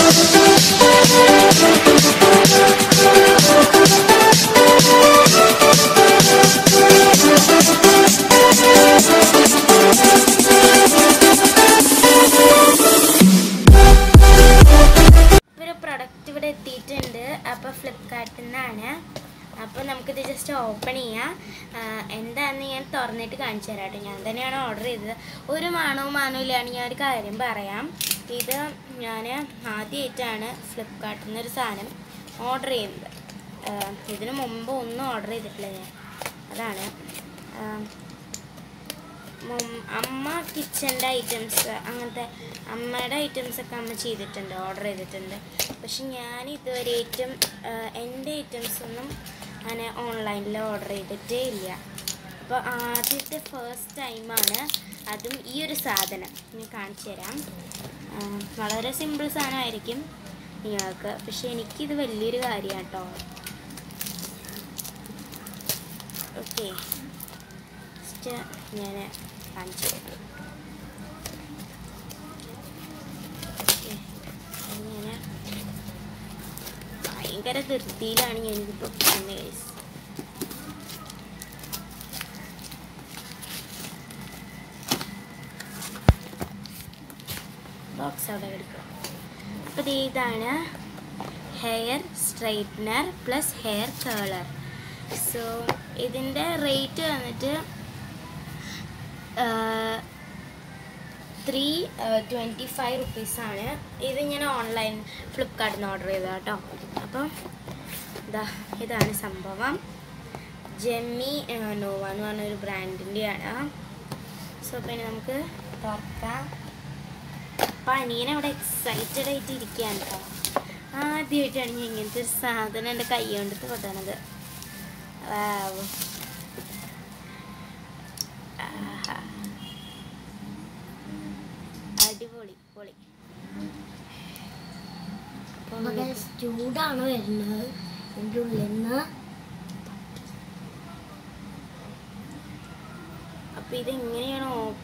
ഒരു പ്രൊഡക്റ്റ് ഇവിടെ എത്തിയിട്ടുണ്ട് അപ്പോൾ ഫ്ലിപ്കാർട്ടിൽ നിന്നാണ് അപ്പോൾ നമുക്കിത് ജസ്റ്റ് ഓപ്പൺ ചെയ്യാം ആ, എന്താണെന്ന് ഞാൻ തുറന്നിട്ട് കാണിച്ചു തരാം കേട്ടോ ഞാൻ തന്നെയാണ് ഓർഡർ ചെയ്തത് ഒരു മണവും മാനവും ഇല്ലാണ്ട് ഞാൻ ഒരു കാര്യം പറയാം ഇത് ഞാൻ ആദ്യമായിട്ടാണ് ഫ്ലിപ്കാർട്ടിൽ നിന്നൊരു സാധനം ഓർഡർ ചെയ്യുന്നത് ആ, ഇതിനു മുമ്പ് ഒന്നും ഓർഡർ ചെയ്തിട്ടില്ല ഞാൻ അതാണ് ആ, മും- അമ്മ കിച്ചൻ്റെ ഐറ്റംസ് അങ്ങനത്തെ അമ്മയുടെ ഐറ്റംസ് ഒക്കെ അമ്മ ചെയ്തിട്ടുണ്ട് ഓർഡർ ചെയ്തിട്ടുണ്ട് പക്ഷെ ഞാൻ ഇതുവരെ ഏറ്റവും എൻ്റെ ഐറ്റംസ് ഒന്നും അങ്ങനെ ഓൺലൈനിൽ ഓർഡർ ചെയ്തിട്ടേ ഇല്ല അപ്പോൾ ആദ്യത്തെ ഫസ്റ്റ് ടൈമാണ് അതും ഈ ഒരു സാധനം ഞാൻ കാണിച്ചു തരാം ആ, വളരെ സിമ്പിൾ സാധനമായിരിക്കും നിങ്ങൾക്ക് പക്ഷെ എനിക്കിത് വലിയൊരു കാര്യമാണ് കേട്ടോ ഓക്കെ ഫസ്റ്റ് ഞാൻ കാണിച്ചു തരാം ഓക്കേ. അങ്ങനെ ഭയങ്കര ധൃതിയിലാണ് ഞാനിതിപ്പോൾ പോകുന്നത് ഗൈസ് ബോക്സ് അവിടെ എടുക്കുക അപ്പോൾ ദേ ഇതാണ് hair straightener plus hair curler so ഇതിൻ്റെ റേറ്റ് വന്നിട്ട് ത്രീ ട്വൻറ്റി ഫൈവ് റുപ്പീസാണ് ഇത് ഞാൻ ഓൺലൈൻ ഫ്ലിപ്കാർട്ടിൽ നിന്ന് ഓർഡർ ചെയ്തതാണ് കേട്ടോ അപ്പം ഇതാ ഇതാണ് സംഭവം ജെമ്മി നോവ എന്ന് പറഞ്ഞൊരു ബ്രാൻഡിൻ്റെയാണ് സോ പിന്നെ നമുക്ക് തുറക്കാം അപ്പം അനിയനെ അവിടെ എക്സൈറ്റഡ് ആയിട്ട് ഇരിക്കുകയാണ് കേട്ടോ ആദ്യമായിട്ടാണ് ഞാൻ ഇങ്ങനത്തെ ഒരു സാധനം എൻ്റെ കൈ കൊണ്ട് തൊടണത് വാവ് ആഹാ. അടിപൊളി പൊളി അപ്പം അപ്പൊ നമുക്ക് guys, ചൂടാണ് വരുന്നത് എൻ്റെ ഉള്ളിൽ നിന്ന് അപ്പോൾ ഇതെങ്ങനെയാണ്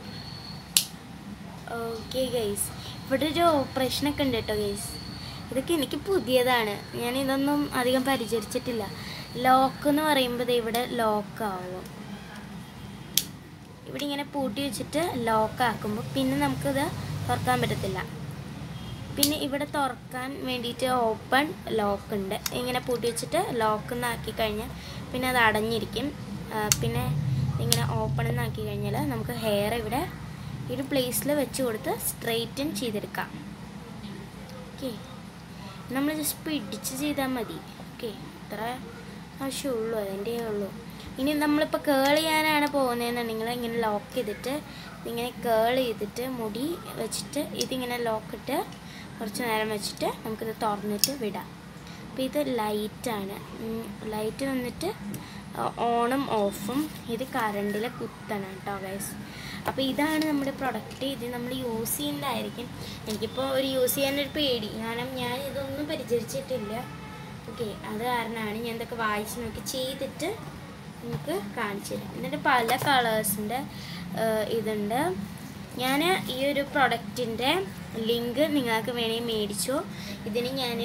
ഓക്കെ ഗൈസ് ഇവിടെ ഒരു ഓപ്പറേഷനൊക്കെ ഉണ്ട് കേട്ടോ ഗൈസ് ഇതൊക്കെ എനിക്ക് പുതിയതാണ് ഞാൻ ഇതൊന്നും അധികം പരിചരിച്ചിട്ടില്ല ലോക്ക് എന്ന് പറയുമ്പോൾ ദേ ഇവിടെ ലോക്ക് ആവും ഇവിടെ ഇങ്ങനെ പൂട്ടി വെച്ചിട്ട് ലോക്ക് ആക്കുമ്പോൾ പിന്നെ നമുക്കിത് തുറക്കാൻ പറ്റത്തില്ല പിന്നെ ഇവിടെ തുറക്കാൻ വേണ്ടിയിട്ട് ഓപ്പൺ ലോക്ക് ഉണ്ട് ഇങ്ങനെ പൂട്ടി വെച്ചിട്ട് ലോക്ക് എന്നാക്കി കഴിഞ്ഞാൽ പിന്നെ അത് അടഞ്ഞിരിക്കും ആ, പിന്നെ ഇങ്ങനെ ഓപ്പൺ എന്നാക്കി കഴിഞ്ഞാൽ നമുക്ക് ഹെയർ ഇവിടെ ഈ ഒരു പ്ലേസിൽ വെച്ച് കൊടുത്ത് സ്ട്രെയിറ്റൻ ചെയ്തെടുക്കാം ഓക്കെ നമ്മൾ ജസ്റ്റ് പിടിച്ച് ചെയ്താൽ മതി ഓക്കെ അത്ര ആവശ്യമുള്ളൂ അതിൻ്റെ ഉള്ളൂ ഇനി നമ്മളിപ്പോൾ കേൾ ചെയ്യാനാണ് പോകുന്നതെന്നുണ്ടെങ്കിൽ ഇങ്ങനെ ലോക്ക് ചെയ്തിട്ട് ഇങ്ങനെ കേൾ ചെയ്തിട്ട് മുടി വെച്ചിട്ട് ഇതിങ്ങനെ ലോക്കിട്ട് കുറച്ച് നേരം വെച്ചിട്ട് നമുക്കിത് തുറന്നിട്ട് വിടാം അപ്പോൾ ഇത് ലൈറ്റാണ് ലൈറ്റ് വന്നിട്ട് ഓണും ഓഫും ഇത് കറണ്ടിൽ കുത്തണം കേട്ടോ ഗൈസ് അപ്പോൾ ഇതാണ് നമ്മുടെ പ്രൊഡക്റ്റ് ഇത് നമ്മൾ യൂസ് ചെയ്യുന്നതായിരിക്കും എനിക്കിപ്പോൾ ഒരു യൂസ് ചെയ്യാനൊരു പേടി കാരണം ഞാൻ ഇതൊന്നും പരിചരിച്ചിട്ടില്ല ഓക്കെ അത് കാരണമാണ് ഞാൻ ഇതൊക്കെ വായിച്ച് നോക്കി ചെയ്തിട്ട് നമുക്ക് കാണിച്ചു തരാം എന്നിട്ട് പല കളേഴ്സിൻ്റെ ഇതുണ്ട് ഞാൻ ഈ ഒരു പ്രൊഡക്റ്റിൻ്റെ ലിങ്ക് നിങ്ങൾക്ക് വേണമെങ്കിൽ മേടിച്ചോ ഇതിന് ഞാൻ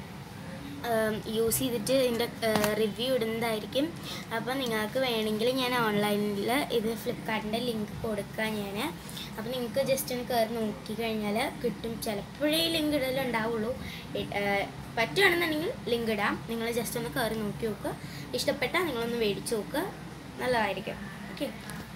യൂസ് ചെയ്തിട്ട് ഇതിൻ്റെ റിവ്യൂ ഇടുന്നതായിരിക്കും അപ്പോൾ നിങ്ങൾക്ക് വേണമെങ്കിൽ ഞാൻ ഓൺലൈനിൽ ഇത് ഫ്ലിപ്കാർട്ടിൻ്റെ ലിങ്ക് കൊടുക്കാം ഞാൻ അപ്പോൾ നിങ്ങൾക്ക് ജസ്റ്റ് ഒന്ന് കയറി നോക്കി കഴിഞ്ഞാൽ കിട്ടും ചിലപ്പോഴേ ലിങ്ക് ഇടലുണ്ടാവുള്ളൂ ഇ- ഏർ പറ്റുവാണെന്നുണ്ടെങ്കിൽ ലിങ്ക് ഇടാം നിങ്ങൾ ജസ്റ്റ് ഒന്ന് കയറി നോക്കി നോക്കുക ഇഷ്ടപ്പെട്ടാൽ നിങ്ങളൊന്ന് മേടിച്ച് നോക്കുക നല്ലതായിരിക്കും ഓക്കെ